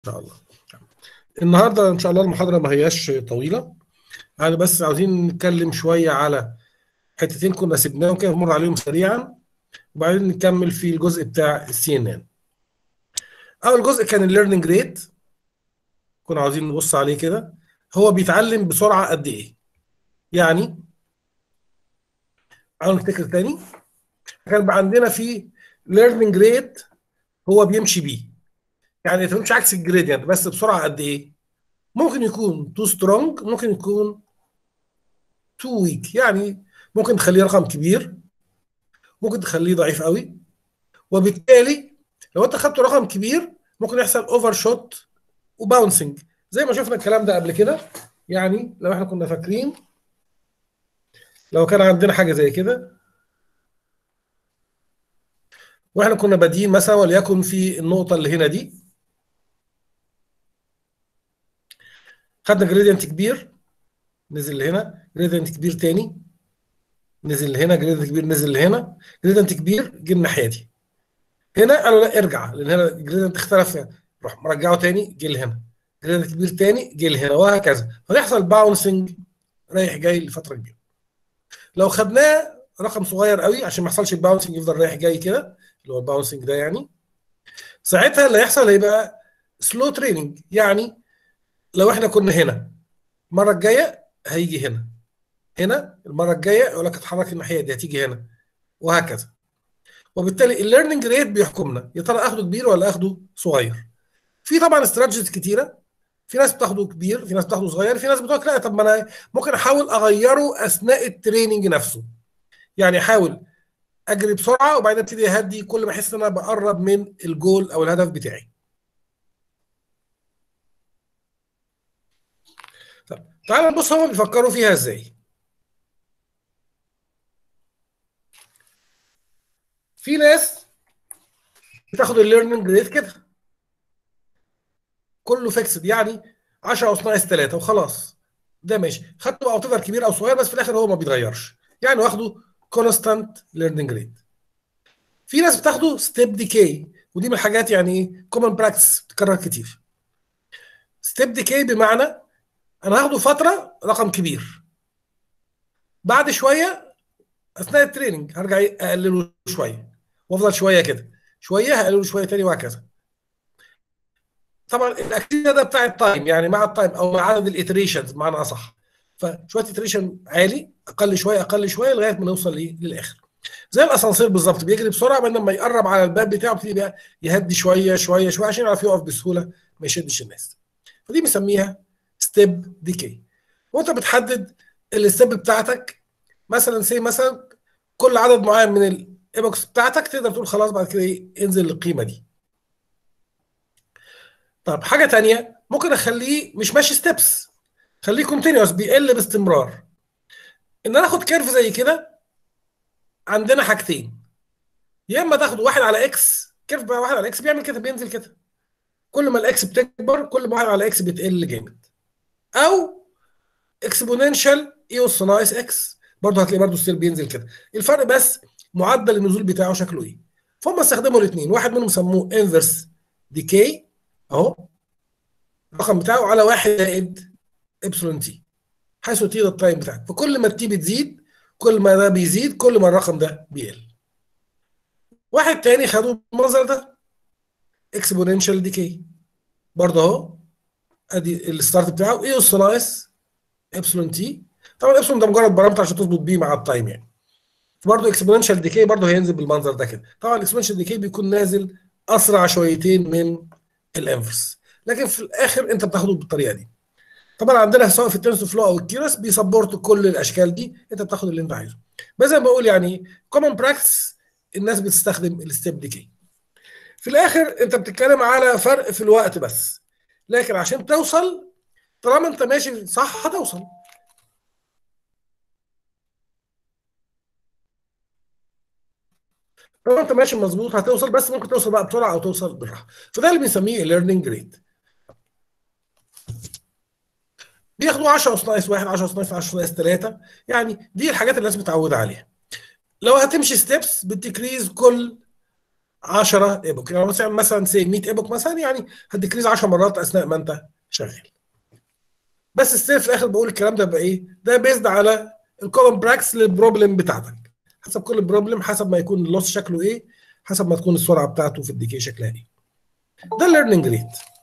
شاء الله النهارده ان شاء الله المحاضره ما هياش طويله يعني بس عاوزين نتكلم شويه على حتتين كنا سيبناهم كده نمر عليهم سريعا وبعدين نكمل في الجزء بتاع السي ان ان اول جزء كان الليرنينج ريت كنا عاوزين نبص عليه كده هو بيتعلم بسرعه قد ايه يعني عاوز نفتكر تاني كان عندنا في ليرنينج ريت هو بيمشي بيه يعني انت مش عكس الجريدينت بس بسرعه قد ايه ممكن يكون تو سترونج ممكن يكون تو ويك يعني ممكن تخليه رقم كبير ممكن تخليه ضعيف قوي وبالتالي لو انت خدت رقم كبير ممكن يحصل اوفر شوت وباونسنج زي ما شفنا الكلام ده قبل كده يعني لو احنا كنا فاكرين لو كان عندنا حاجه زي كده واحنا كنا بادئين مثلا وليكن في النقطه اللي هنا دي خدنا جريدينت كبير نزل لهنا جريدينت كبير تاني نزل لهنا جريدينت كبير نزل لهنا جريدينت كبير جه الناحيه دي هنا قالوا لا ارجع لان هنا الجريدينت اختلف روح مرجعه تاني جه لهنا جريدينت كبير تاني جه لهنا وهكذا فيحصل باونسنج رايح جاي لفتره كبيره لو خدناه رقم صغير قوي عشان ما يحصلش الباونسنج يفضل رايح جاي كده اللي هو الباونسنج ده يعني ساعتها اللي هيحصل هيبقى سلو تريننج يعني لو احنا كنا هنا المره الجايه هيجي هنا هنا المره الجايه يقول لك اتحرك الناحيه دي هتيجي هنا وهكذا وبالتالي الليرنينج ريت بيحكمنا يا ترى اخده كبير ولا اخده صغير في طبعا استراتيجيز كتيره في ناس بتاخده كبير في ناس بتاخده صغير في ناس بتقول لك لا طب ما انا ممكن احاول اغيره اثناء التريننج نفسه يعني احاول اجري بسرعه وبعدين ابتدي اهدي كل ما احس ان انا بقرب من الجول او الهدف بتاعي طب تعال نبص هم بيفكروا فيها ازاي في ناس بتاخد الليرنينج ريت كده كله فيكسد يعني 10 اس ناقص 3 وخلاص ده ماشي خدته بقى اوتيفر كبير او صغير بس في الاخر هو ما بيتغيرش يعني واخده كونستانت ليرنينج ريت في ناس بتاخده ستيب ديكي ودي من الحاجات يعني ايه كومن براكتس بتتكرر كتير ستيب ديكي بمعنى انا هاخده فتره رقم كبير بعد شويه اثناء التريننج هرجع اقلله شويه وافضل شويه كده شويه هقلله شويه تاني وهكذا طبعا الاكتيفيتي ده بتاع التايم يعني مع التايم او مع عدد الاتريشنز بمعنى اصح فشويه اتريشن عالي اقل شويه اقل شويه لغايه ما نوصل ليه للاخر زي الاسانسير بالظبط بيجري بسرعه بعد ما يقرب على الباب بتاعه بيبتدي بقى يهدي شويه شويه شويه عشان يعرف يقف بسهوله ما يشدش الناس فدي بنسميها ستيب ديكي وانت بتحدد الستيب بتاعتك مثلا سي مثلا كل عدد معين من الايبوكس بتاعتك تقدر تقول خلاص بعد كده ايه انزل للقيمه دي طب حاجه تانية ممكن اخليه مش ماشي ستيبس خليه كونتينوس بيقل باستمرار ان انا اخد كيرف زي كده عندنا حاجتين يا اما تاخد واحد على اكس كيرف بقى واحد على اكس بيعمل كده بينزل كده كل ما الاكس بتكبر كل ما واحد على اكس بتقل جامد او اكسبوننشال اي اس ناقص اكس برضه هتلاقي برضه ستيل بينزل كده الفرق بس معدل النزول بتاعه شكله ايه فهم استخدموا الاثنين واحد منهم سموه انفرس ديكي اهو الرقم بتاعه على واحد زائد ابسلون تي حيث تي ده التايم بتاعك فكل ما التي بتزيد كل ما ده بيزيد كل ما الرقم ده بيقل واحد تاني خدوا المنظر ده اكسبوننشال ديكي برضه اهو ادي الستارت بتاعه ايه اس ناقص ابسلون تي طبعا ابسلون ده مجرد بارامتر عشان تظبط بيه مع التايم يعني فبرضه اكسبوننشال ديكي برضه هينزل بالمنظر ده كده طبعا الاكسبوننشال ديكي بيكون نازل اسرع شويتين من الانفرس لكن في الاخر انت بتاخده بالطريقه دي طبعا عندنا سواء في التنسور فلو او الكيرس بيسبورت كل الاشكال دي انت بتاخد اللي انت عايزه بس زي ما بقول يعني كومن براكتس الناس بتستخدم الستيب ديكي في الاخر انت بتتكلم على فرق في الوقت بس لكن عشان توصل طالما انت ماشي صح هتوصل طالما انت ماشي مظبوط هتوصل بس ممكن توصل بقى بسرعه او توصل بالراحه فده اللي بنسميه الليرنينج ريت بياخدوا 10 اس ناقص 1 10 اس ناقص 10 ناقص 3 يعني دي الحاجات اللي الناس متعوده عليها لو هتمشي ستيبس بتكريز كل 10 ايبوك يعني مثلا مثلا سي 100 ايبوك مثلا يعني هتديكريز 10 مرات اثناء ما انت شغال بس ستيل في الاخر بقول الكلام ده بقى ايه ده بيزد على الكولوم براكس للبروبلم بتاعتك حسب كل بروبلم حسب ما يكون اللوس شكله ايه حسب ما تكون السرعه بتاعته في الديكي شكلها ايه ده الليرنينج ريت